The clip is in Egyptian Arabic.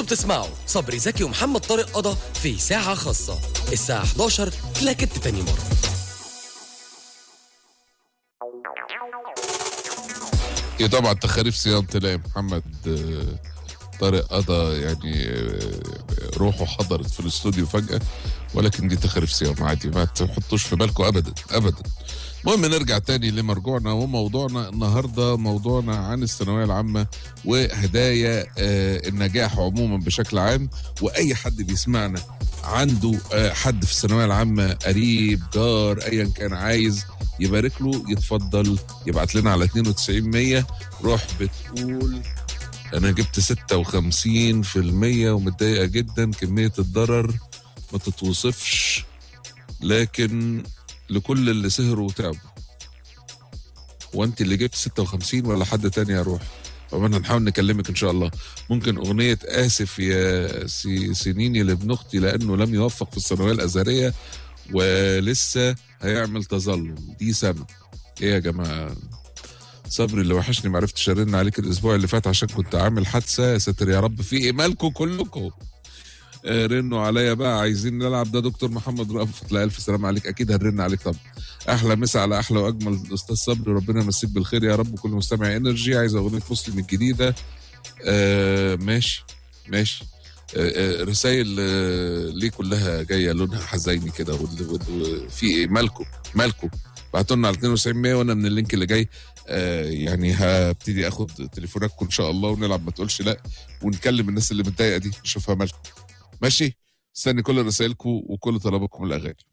انتوا بتسمعوا صبري زكي ومحمد طارق قضا في ساعة خاصة الساعة 11 كلاكت تاني مرة هي طبعا تخاريف صيام تلاقي محمد آه، طارق قضى يعني آه، روحه حضرت في الاستوديو فجأة ولكن دي تخاريف صيام عادي ما تحطوش في بالكم ابدا ابدا المهم نرجع تاني لمرجوعنا وموضوعنا النهارده موضوعنا عن الثانويه العامه وهدايا آه، النجاح عموما بشكل عام واي حد بيسمعنا عنده آه، حد في الثانويه العامه قريب جار ايا كان عايز يبارك له يتفضل يبعت لنا على 92 100 روح بتقول انا جبت 56% ومتضايقه جدا كميه الضرر ما تتوصفش لكن لكل اللي سهروا وتعبوا وانت اللي جبت 56 ولا حد تاني هروح طبعا هنحاول نكلمك ان شاء الله ممكن اغنيه اسف يا سي سنيني لابن اختي لانه لم يوفق في الثانويه الازهريه ولسه هيعمل تظلم دي سنه ايه يا جماعه صبري اللي وحشني ما عرفتش ارن عليك الاسبوع اللي فات عشان كنت عامل حادثه يا ساتر يا رب في ايه مالكم كلكم آه، رنوا عليا بقى عايزين نلعب ده دكتور محمد رأفت لا الف سلام عليك اكيد هنرن عليك طبعا احلى مسا على احلى واجمل استاذ صبري ربنا يمسيك بالخير يا رب وكل مستمع انرجي عايز اغنيه مسلم الجديده آه ماشي ماشي آه، آه، رسائل آه، ليه كلها جايه لونها حزيني كده وال- وال- في ايه مالكم مالكم بعتوا لنا على 92 100 وانا من اللينك اللي جاي آه يعني هبتدي اخد تليفوناتكم ان شاء الله ونلعب ما تقولش لا ونكلم الناس اللي متضايقه دي نشوفها مالكم ماشي استني كل رسائلكم وكل طلباتكم الاغاني